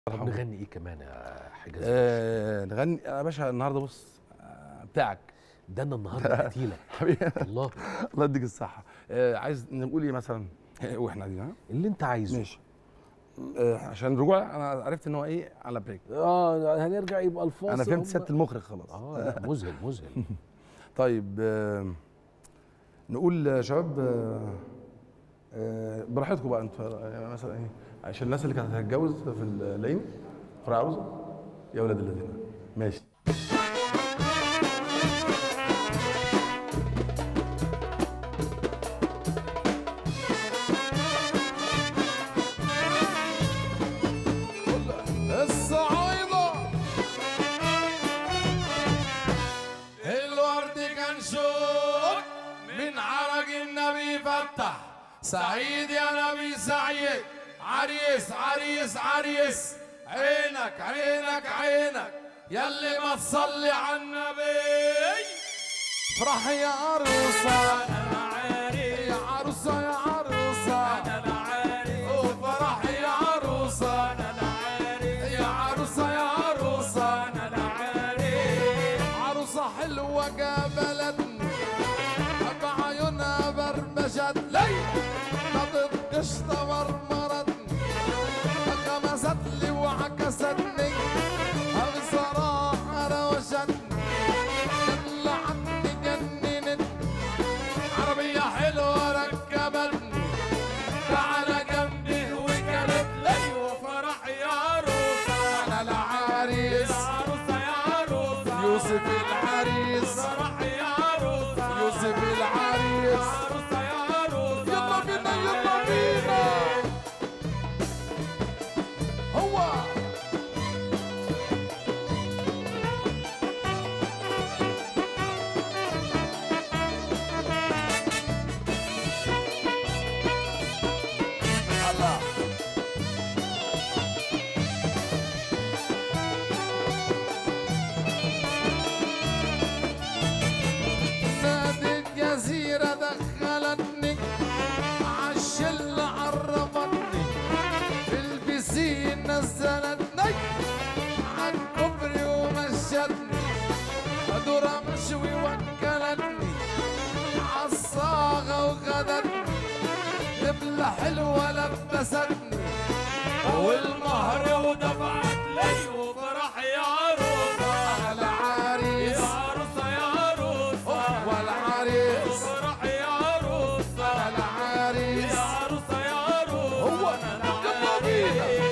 طب يرحمه. نغني ايه كمان يا حجاز آه نغني يا باشا النهارده بص آه بتاعك ده انا النهارده قتيله حبيبي الله الله يديك الصحه آه عايز نقول ايه مثلا واحنا قاعدين ها اللي انت عايزه ماشي آه عشان الرجوع انا عرفت ان هو ايه على بريك اه هنرجع يبقى الفاصل انا فهمت هم- سياده المخرج خلاص اه لا مذهل مذهل طيب آه نقول يا شباب آه آه براحتكم بقى انتوا يعني مثلا ايه عشان الناس اللي كانت هتتجوز في العين فرع عروسه يا ولاد الذين ماشي الصعايدة الورد كان شوق من عرق النبي فتح سعيد يا نبي سعيد عريس عريس عريس عينك عينك عينك يلي ما تصلي على النبي افرح يا عروسة يا عروسة يا عروسة وفرح يا عروسة يا عروسة يا عروسة عروسة حلوة قابلتني بعيونها برمجت لي نطت قشطة مرمرتني غمزت لي وعكستني بصراحة روشتني دلعتني جننتني عربية حلوة ركبتني تعال جنبي وكانت لي وفرح يا عروسة أنا العريس يا عروسة يا عروسة يوسف العريس فرح يا عروسة يوسف العريس يا عروسة يا عروسة يلا بينا يلا بينا هو الله نادي الجزيرة دخلتني عالشلة عرفتني في البسين نزلتني عالكوبري ومشتني دورة مشوي وكلتني عالصاغة وغدتني دبلة حلوة لبستني والمهر ودفعت لي وفرح يا عروسة على العريس يا عروسة يا عروسة والعريس وفرح يا عروسة على العريس يا عروسة يا عروسة هو يلا بينا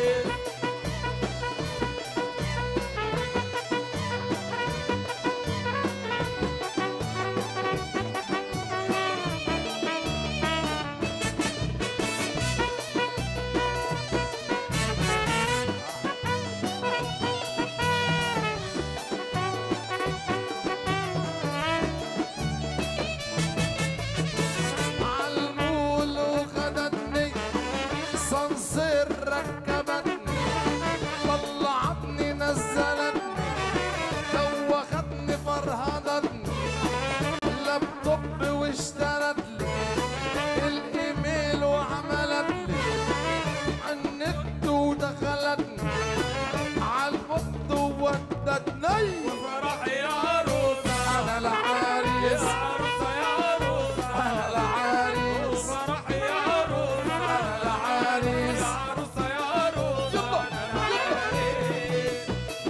عالمول وخدتني صنصير ركبتني طلعتني نزلتني دوختني فرهدتني لابتوب واشترت لي الايميل وعملت لي عالنت ودخلتني عالبط وودتني وفرح يا عروسة انا العريس يا عروسة يا عروسة انا العريس وفرح يا عروسة انا العريس يا عروسة يا عروسة يلا يلا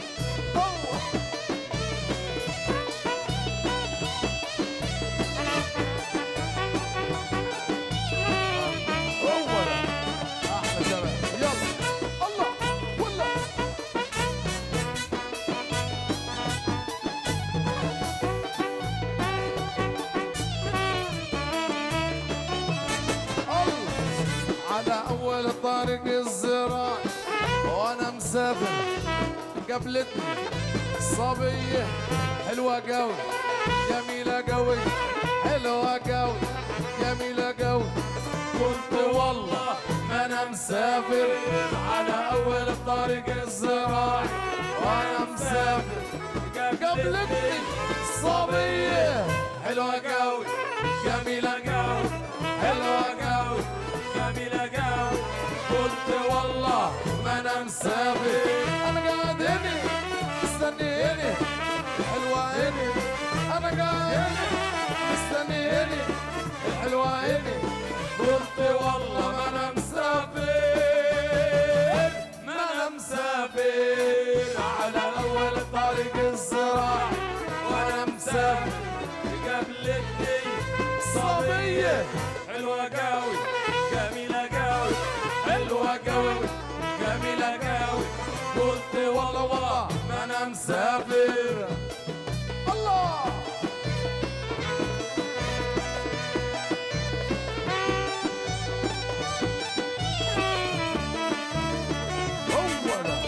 هو ده احلى شباب يلا الله ولا الله على اول طريق الزراع وانا مسافر قابلتني صبية حلوة قوي جميلة قوي حلوة قوي جميلة قوي كنت والله ما انا مسافر على اول طريق الزراع وانا مسافر قابلتني صبية حلوة قوي جميلة قوي حلوة قوي جميلة قوي قلت والله ما انا مسافر انا قاعد هنا مستني هنا الحلوة هنا انا قاعد هنا مستني هنا الحلوة هنا قلت والله ما انا مسافر ما انا مسافر على اول طريق الزراعي وانا مسافر قابلتني صبية حلوة قوي جميلة قوي حلوة قوي جميلة قوي قلت والله والله ما انا مسافر الله هو ده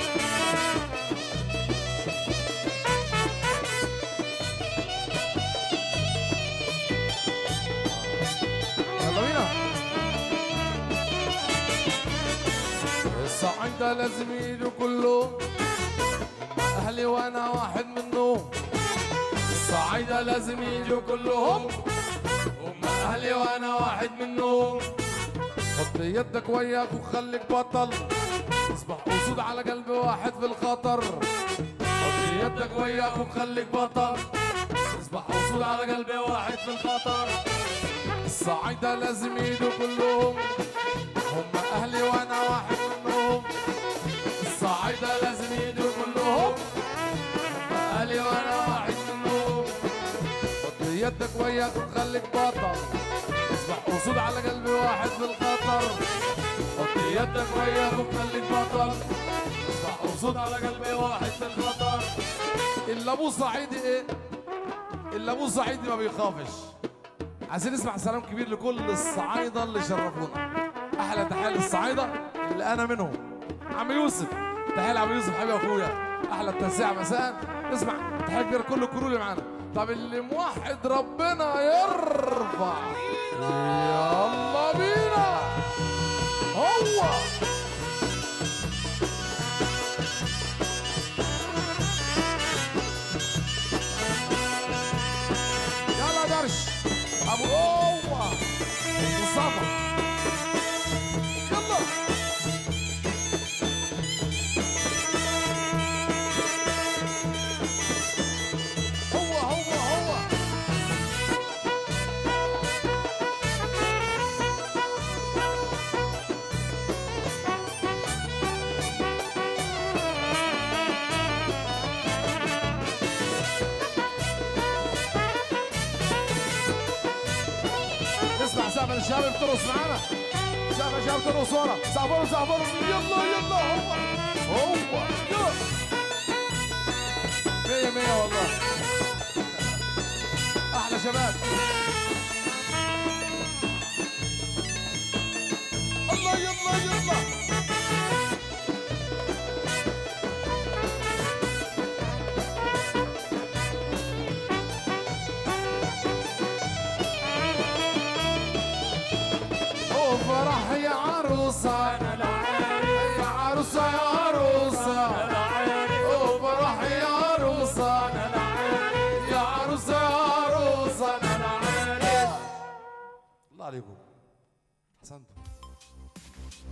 يلا بينا الصعيدة لازم يجوا كلهم أهلي وأنا واحد منهم الصعيدة لازم يجوا كلهم هم أهلي وأنا واحد منهم حط يدك وياك وخليك بطل اصبح أسود على قلب واحد في الخطر حط يدك وياك وخليك بطل اصبح أسود على قلب واحد في الخطر الصعيدة لازم يجوا كلهم هم اهلي وانا واحد منهم الصعيدة لازم يجوا كلهم هم اهلي وانا واحد منهم حط يدك وياك وخليك بطل اصبح اسود على قلبي واحد في الخطر حط يدك وياك وخليك بطل اصبح اسود على قلبي واحد في الخطر الا ابو صعيدي ايه الا ابو صعيدي ما بيخافش عايزين نسمع سلام كبير لكل الصعايدة اللي شرفونا أحلى تحية للصعايدة اللي أنا منهم عم يوسف تحية لعم يوسف حبيبي أخويا أحلى التسعة مساء نسمع تحية كبيرة لكل الكرو اللي معانا طب اللي موحد ربنا يرفع يلا بينا هو يلا درش ابو هو مصطفى يلا هو هو هو اسمع سقف الشباب بترقص معانا سقف الشباب بترقص ورا سقفوا سقفوا يلا يلا هو هو يلا مية مية والله أحلى شباب الله يلا يلا وفرح يا عروسة يا عروسة يا عروسة وفرح يا عروسة يا عروسة يا عروسة الله عليكم احسنتم